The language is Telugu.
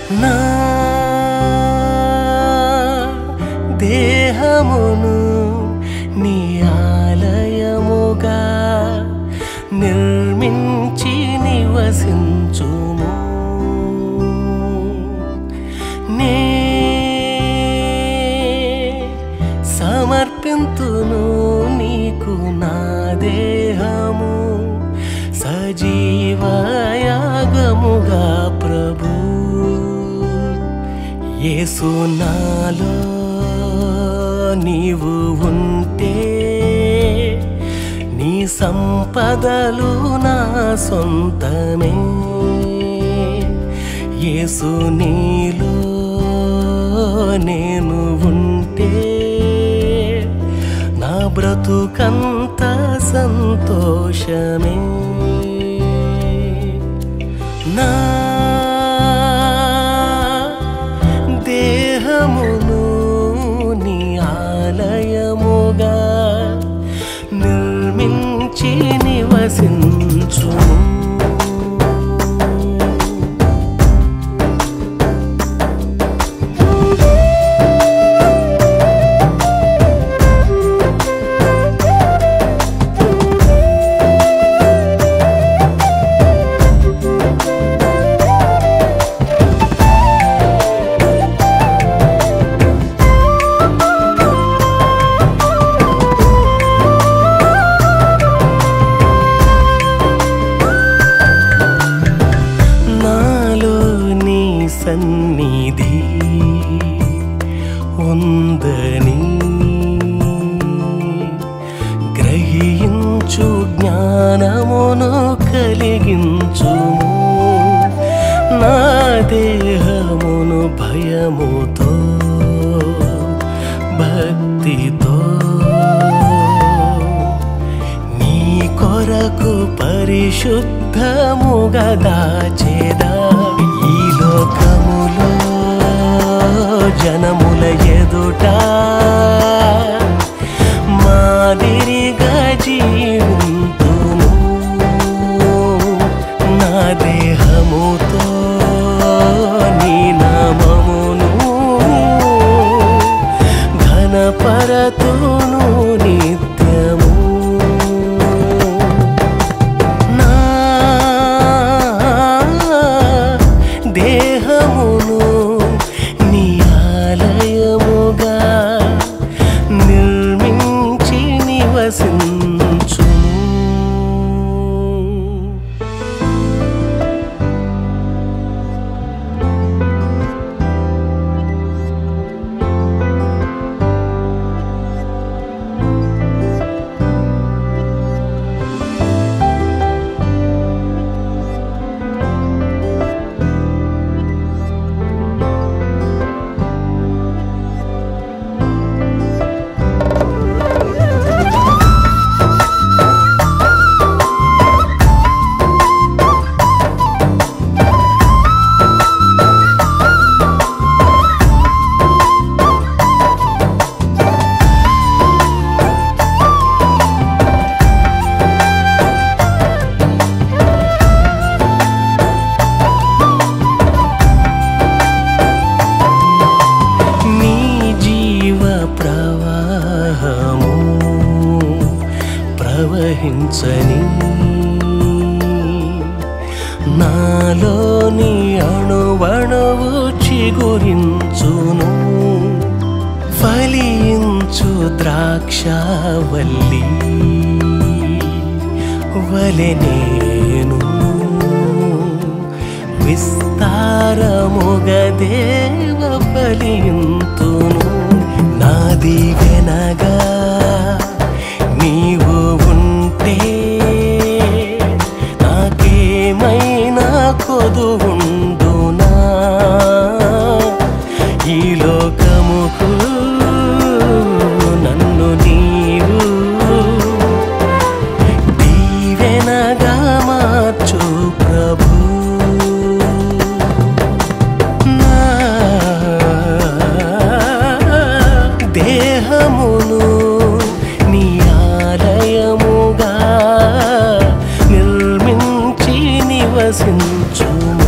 నా దేహమును నీ ఆలయముగా నిర్మించి నివసించుము నే సమర్పింతును నీకు నా దేహము సజీవయాగముగా ప్రభు యేసు నాలో నీవు ఉంటే నీ సంపదలు నా సొంతమే యేసు నీలో నేను ఉంటే నా బ్రతుకంత సంతోషమే నా దేహమును నీ ఆలయముగా నిర్మించి నివసించు నాలో నీ సన్నిధి ఉందని గ్రహించు జ్ఞానమును కలిగించుము నా దేహమును భయముతో భక్తితో నీ కొరకు పరిశుద్ధముగా దాచేదా ఈ లోకములో జనముల ఎదుట మాదిరిగా జీవింతును నా దేహముతో నీ నామమును ఘనపరతును నిత్యము నా దేహమును నీ ఆలయముగా నిర్మించి నివసించును నీ జీవ ప్రవాహము ప్రవహించని నాలోని అణువణువు చిగురించును ఫలించు ద్రాక్షవల్లి వలె నేను విస్తారముగ దేవ ఫలింతును నాది వెనగా నీవు ఉంటే నాకేమైనా కొదు ఉండునా ఈ లోకముకు నన్ను నీవు దీవెనగా మార్చు ప్రభు నా దేహమును నీ ఆలయముగా నిర్మించి నివసించుము